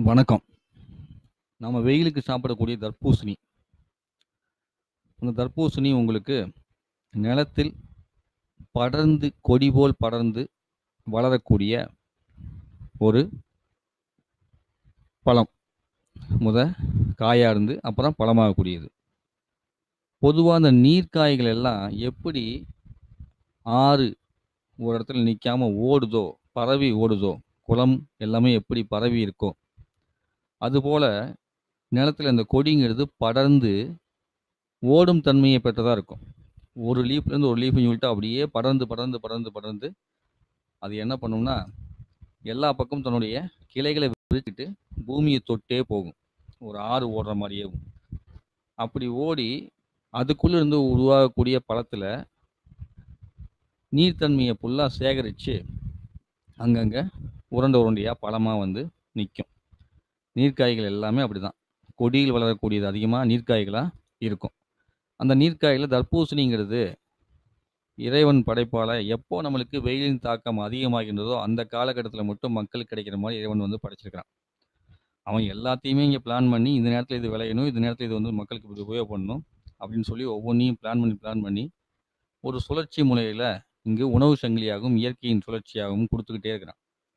வணக்கம். நாம வெயிலுக்கு சாப்பிடக்கூடிய தர்பூசணி. அந்த தர்பூசணி உங்களுக்கு நிலத்தில் படர்ந்து கொடி போல் படர்ந்து வளரக்கூடிய ஒரு பழம். முத காயா இருந்து அப்புறம் பழமாகக்கூடியது. பொதுவா அந்த நீர்க்காய்கள் எல்லாம் எப்படி ஆறு ஒரு இடத்துல நிக்காம ஓடுதோ, பரவி ஓடுதோ, குளம் எல்லாமே எப்படி பரவி இருக்கோ, அதுபோல நிலத்துல இந்த கொடிங்கிறது படர்ந்து ஓடும் தன்மையை பெற்றதா இருக்கும். ஒரு லீஃப்ல இருந்து ஒரு லீஃப்ன்னு சொல்லிட்டு அப்படியே படர்ந்து, படர்ந்து, படர்ந்து, படர்ந்து அது என்ன பண்ணும்னா, எல்லா பக்கமும் தன்னுடைய கிளைகள விரிச்சுட்டு பூமிய தொட்டே போகும். ஒரு ஆறு ஓடுற மாரியேவும். அப்படி ஓடி அதுக்குள்ள இருந்து உருவாகக்கூடிய பழத்துல நீர் தன்மைய ஃபுல்லா சேகரிச்சு, அங்கங்க உருண்டை உருண்டையா பழமா வந்து நிக்கும். நீர்க்காய்கள் எல்லாமே அப்படிதான். கொடியில் வளரக்கூடியது அதிகமா நீர்க்காய்களா இருக்கும். அந்த நீர்க்காய்ல தர்பூசணிங்கிறது இறைவன் படைப்பால எப்போ நம்மளுக்கு வெயிலின் தாக்கம் அதிகமாகின்றதோ, அந்த காலகட்டத்தில மட்டும் மக்களுக்கு கிடைக்கிற மாரி இறைவன் வந்து படைச்சிருக்கிறான். அவன் எல்லாத்தையுமே இங்க பிளான் பண்ணி, இந்த நேரத்தில இது விளையணும், இந்த நேரத்தில இது வந்து மக்களுக்கு இது உபயோகப்படணும் அப்படின்னு சொல்லி ஒவ்வொன்னையும் பிளான் பண்ணி, பிளான் பண்ணி ஒரு சுழற்சி முறையில இங்கு உணவு சங்கிலியாகவும், இயற்கையின் சுழற்சியாகவும் குடுத்துக்கிட்டே இருக்கிறான்.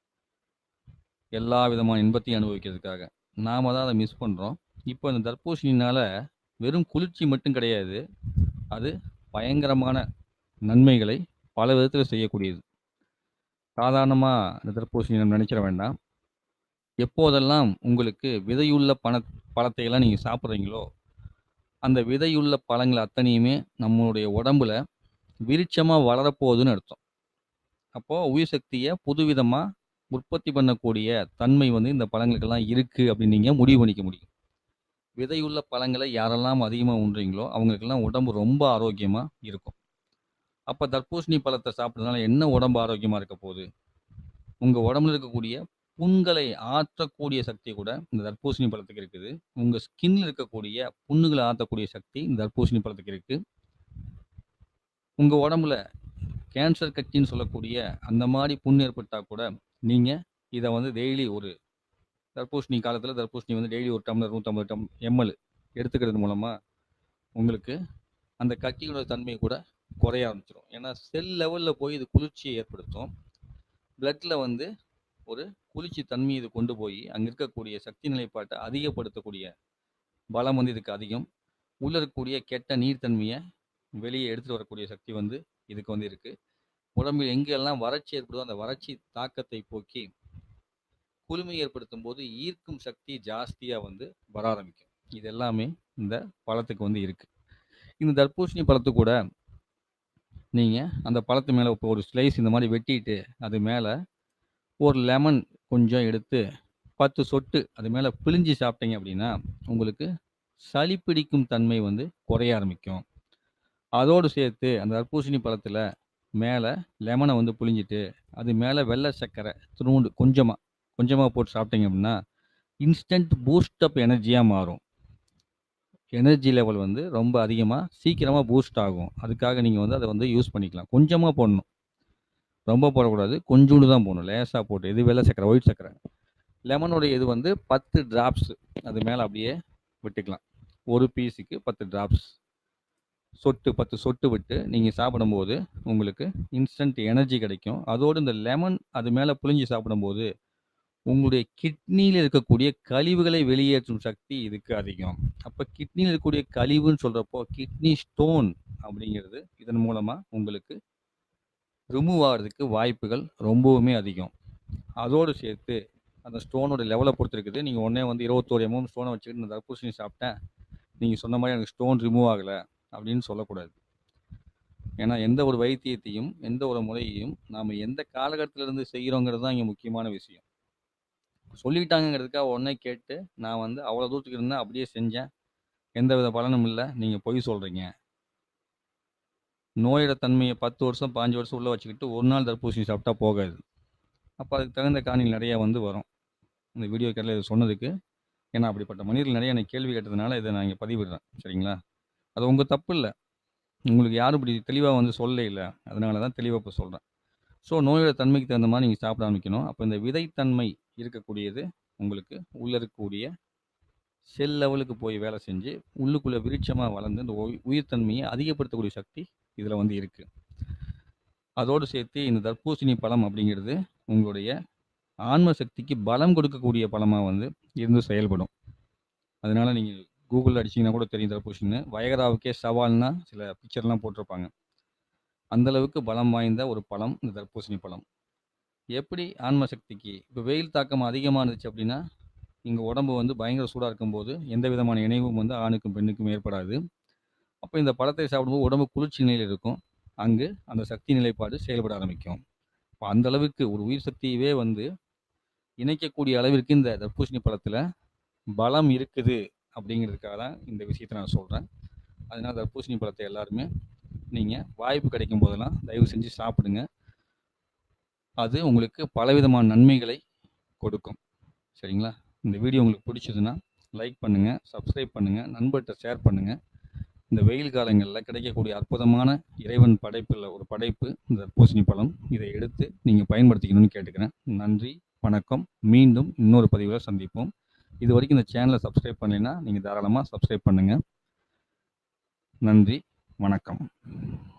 எல்லா விதமான இன்பத்தையும் அனுபவிக்கிறதுக்காக. நாம தான் அத மிஸ் பண்றோம். இப்ப இந்த தர்பூசணியினால வெறும் குளிர்ச்சி மட்டும் கிடையாது. அது பயங்கரமான நன்மைகளை பல விதத்தில செய்யக்கூடியது. சாதாரணமா இந்த தர்பூசணிய நம்ம நெனைச்சிற வேண்டாம். எப்போதெல்லாம் உங்களுக்கு விதையுள்ள பண பழத்தை எல்லாம் நீங்க சாப்பிடுறீங்களோ, அந்த விதையுள்ள பழங்கள் அத்தனையுமே நம்மளுடைய உடம்புல விருட்சமா வளரப்போகுதுன்னு அர்த்தம். அப்போ உயிர் சக்திய புதுவிதமா உற்பத்தி பண்ணக்கூடிய தன்மை வந்து இந்த பழங்களுக்கெல்லாம் இருக்கு அப்படின்னு நீங்க முடிவு பண்ணிக்க முடியும். விதையுள்ள பழங்கள யாரெல்லாம் அதிகமா உண்றீங்களோ, அவங்களுக்கெல்லாம் உடம்பு ரொம்ப ஆரோக்கியமா இருக்கும். அப்ப தர்பூசணி பழத்த சாப்பிடுறதுனால என்ன உடம்பு ஆரோக்கியமா இருக்க போகுது? உங்க உடம்புல இருக்கக்கூடிய புண்களை ஆற்றக்கூடிய சக்தி கூட இந்த தர்பூசணி பழத்துக்கு இருக்குது. உங்க ஸ்கின்ல இருக்கக்கூடிய புண்ணுகள ஆத்தக்கூடிய சக்தி இந்த தர்பூசணி பழத்துக்கு இருக்கு. உங்க உடம்புல கேன்சர் கட்டின்னு சொல்லக்கூடிய அந்த மாரி புண் ஏற்பட்டா கூட, நீங்க இத வந்து டெய்லி ஒரு தர்பூசணி காலத்தில தர்பூசணி வந்து டெய்லி 1 டம்ளர், 150 டம் எம்.எல் எடுத்துக்கிறது மூலமா, உங்களுக்கு அந்த கட்டியோட தன்மை கூட குறைய ஆரம்பிச்சுரும். ஏன்னா செல் லெவல்ல போய் இது குளிர்ச்சிய ஏற்படுத்தும். பிளட்ல வந்து ஒரு குளிர்ச்சி தன்மைய இது கொண்டு போயி, அங்க இருக்கக்கூடிய சக்தி நிலைப்பாட்ட அதிகப்படுத்தக்கூடிய பலம் வந்து இதுக்கு அதிகம். உள்ள இருக்கக்கூடிய கெட்ட நீர் தன்மைய வெளிய எடுத்துட்டு வரக்கூடிய சக்தி வந்து இதுக்கு வந்து இருக்கு. உடம்பில் எங்கெல்லாம் வறட்சி ஏற்படுதோ, அந்த வறட்சி தாக்கத்தை போக்கி, குளுமை ஏற்படுத்தும்போது ஈர்க்கும் சக்தி ஜாஸ்தியா வந்து வர ஆரம்பிக்கும். இது எல்லாமே இந்த பழத்துக்கு வந்து இருக்கு. இந்த தர்பூசணி பழத்து கூட நீங்க அந்த பழத்து மேல இப்போ ஒரு ஸ்லைஸ் இந்த மாரி வெட்டிட்டு, அது மேல ஒரு லெமன் கொஞ்சம் எடுத்து 10 சொட்டு அது மேல பிழிஞ்சு சாப்பிட்டீங்க அப்படின்னா, உங்களுக்கு சளி பிடிக்கும் தன்மை வந்து குறைய ஆரம்பிக்கும். அதோடு சேர்த்து அந்த தர்பூசணி பழத்தில மேல லெமன வந்து புழிஞ்சிட்டு, அது மேல வெள்ள சர்க்கரை இத்துணூண்டு கொஞ்சமா, கொஞ்சமா போட்டு சாப்பிட்டீங்க அப்படின்னா, இன்ஸ்டன்ட் பூஸ்ட் அப் எனர்ஜியா மாறும். எனர்ஜி லெவல் வந்து ரொம்ப அதிகமா, சீக்கிரமா பூஸ்ட் ஆகும். அதுக்காக நீங்க வந்து அத வந்து யூஸ் பண்ணிக்கலாம். கொஞ்சமா போடணும். ரொம்ப போடக்கூடாது. கொஞ்சூண்டு தான் போடணும். லேசா போட்டு. இது வெள்ள சர்க்கரை, ஒயிட் சர்க்கரை. லெமனுடைய இது வந்து 10 டிராப்ஸ் அது மேல அப்படியே விட்டுக்கலாம். ஒரு பீஸுக்கு 10 டிராப்ஸ். சொட்டு 10 சொட்டு விட்டு நீங்க சாப்பிடும்போது, உங்களுக்கு இன்ஸ்டன்ட் எனர்ஜி கிடைக்கும். அதோடு இந்த லெமன் அது மேல புழிஞ்சு சாப்பிடும்போது, உங்களுடைய கிட்னியில இருக்கக்கூடிய கழிவுகளை வெளியேற்றும் சக்தி இதுக்கு அதிகம். அப்ப கிட்னியில இருக்கக்கூடிய கழிவுன்னு சொல்றப்போ, கிட்னி ஸ்டோன் அப்படிங்கிறது இதன் மூலமா உங்களுக்கு ரிமூவ் ஆகுறதுக்கு வாய்ப்புகள் ரொம்பவுமே அதிகம். அதோடு சேர்த்து அந்த ஸ்டோனோட லெவல பொறுத்து இருக்குது. நீங்க உடனே வந்து 21 எம்.எம் ஸ்டோன வச்சுக்கிட்டு நான் தர்பூசணி சாப்பிட்டேன். நீங்க சொன்ன மாரி எனக்கு ஸ்டோன் ரிமூவ் ஆகல அப்படின்னு சொல்லக்கூடாது. ஏன்னா எந்த ஒரு வைத்தியத்தையும், எந்த ஒரு முறையையும் நாம எந்த காலகட்டத்தில இருந்து செய்றோங்கிறது தான் இங்க முக்கியமான விஷயம். சொல்லிட்டாங்கங்கிறதுக்காக உடனே கேட்டு, நான் வந்து அவ்வளோ தூரத்துக்கு இருந்தேன், அப்படியே செஞ்சேன். எந்தவித பலனும் இல்ல. நீங்க பொய் சொல்றீங்க. நோயோட தன்மைய 10 வருஷம், 15 வருஷம் உள்ள வச்சுக்கிட்டு, ஒரு நாள் தர்பூசணி சாப்பிட்டா போகாது. அப்ப அதுக்கு தகுந்த காரணங்கள் நெறைய வந்து வரும். இந்த வீடியோ இடையில இத சொன்னதுக்கு. ஏன்னா அப்படிப்பட்ட மனிதர்கள் நெறைய எனக்கு கேள்வி கேட்டதுனால இத நான் இங்க பதிவிடுறேன். சரிங்களா? அது உங்க தப்பு இல்ல. உங்களுக்கு யாரும் இப்படி தெளிவா வந்து சொல்லலைல்ல. அதனால தான் தெளிவா இப்ப சொல்றேன். ஸோ நோயோட தன்மைக்கு தகுந்த மாரி நீங்க சாப்பிட ஆரம்பிக்கணும். அப்ப இந்த விதைத்தன்மை இருக்கக்கூடியது உங்களுக்கு உள்ள இருக்கக்கூடிய செல் லெவலுக்கு போய் வேலை செஞ்சு உள்ளுக்குள்ள விருட்சமா வளர்ந்து இந்த உயி உயிர்த்தன்மையை அதிகப்படுத்தக்கூடிய சக்தி இதில வந்து இருக்கு. அதோடு சேர்த்து இந்த தர்பூசணி பழம் அப்படிங்கிறது உங்களுடைய ஆன்ம சக்திக்கு பலம் கொடுக்கக்கூடிய பழமா வந்து இருந்து செயல்படும். அதனால நீங்க கூகுள்ல அடிச்சீங்கன்னா கூட தெரியும் தர்பூசணின்னு. வயகராவுக்கே சவால்னா சில பிக்சர்லாம் போட்டிருப்பாங்க. அந்த அளவுக்கு பலம் வாய்ந்த ஒரு பழம் இந்த தர்பூசணி பழம். எப்படி ஆன்ம சக்திக்கு இப்ப வெயில் தாக்கம் அதிகமா இருந்துச்சு அப்படின்னா, இங்க உடம்பு வந்து பயங்கர சூடா இருக்கும்போது, எந்த விதமான இணைவும் வந்து ஆணுக்கும், பெண்ணுக்கும் ஏற்படாது. அப்ப இந்த பழத்தை சாப்பிடும்போது உடம்பு குளிர்ச்சி நிலையில இருக்கும். அங்கு அந்த சக்தி நிலைப்பாடு செயல்பட ஆரம்பிக்கும். அப்ப அந்த அளவுக்கு ஒரு உயிர் சக்தியவே வந்து இணைக்கக்கூடிய அளவிற்கு இந்த தர்பூசணி பழத்தில பலம் இருக்குது அப்படிங்கிறதுக்காக தான் இந்த விஷயத்த நான் சொல்றேன். அதனால தர்பூசணி பழத்தை எல்லாருமே நீங்க வாய்ப்பு கிடைக்கும் போதெல்லாம் தயவு செஞ்சு சாப்பிடுங்க. அது உங்களுக்கு பலவிதமான நன்மைகளை கொடுக்கும். சரிங்களா? இந்த வீடியோ உங்களுக்கு பிடிச்சதுன்னா, லைக் பண்ணுங்க, சப்ஸ்கிரைப் பண்ணுங்க, நண்பர்ட்ட ஷேர் பண்ணுங்க. இந்த வெயில் காலங்கள்ல கிடைக்கக்கூடிய அற்புதமான இறைவன் படைப்புல ஒரு படைப்பு இந்த தர்பூசணி பழம். இதை எடுத்து நீங்க பயன்படுத்திக்கணும்னு கேட்டுக்கிறேன். நன்றி, வணக்கம். மீண்டும் இன்னொரு பதிவுல சந்திப்போம். இதுவரைக்கும் இந்த சேனல சப்ஸ்கிரைப் பண்ணலைன்னா, நீங்க தாராளமா சப்ஸ்கிரைப் பண்ணுங்க. நன்றி, வணக்கம்.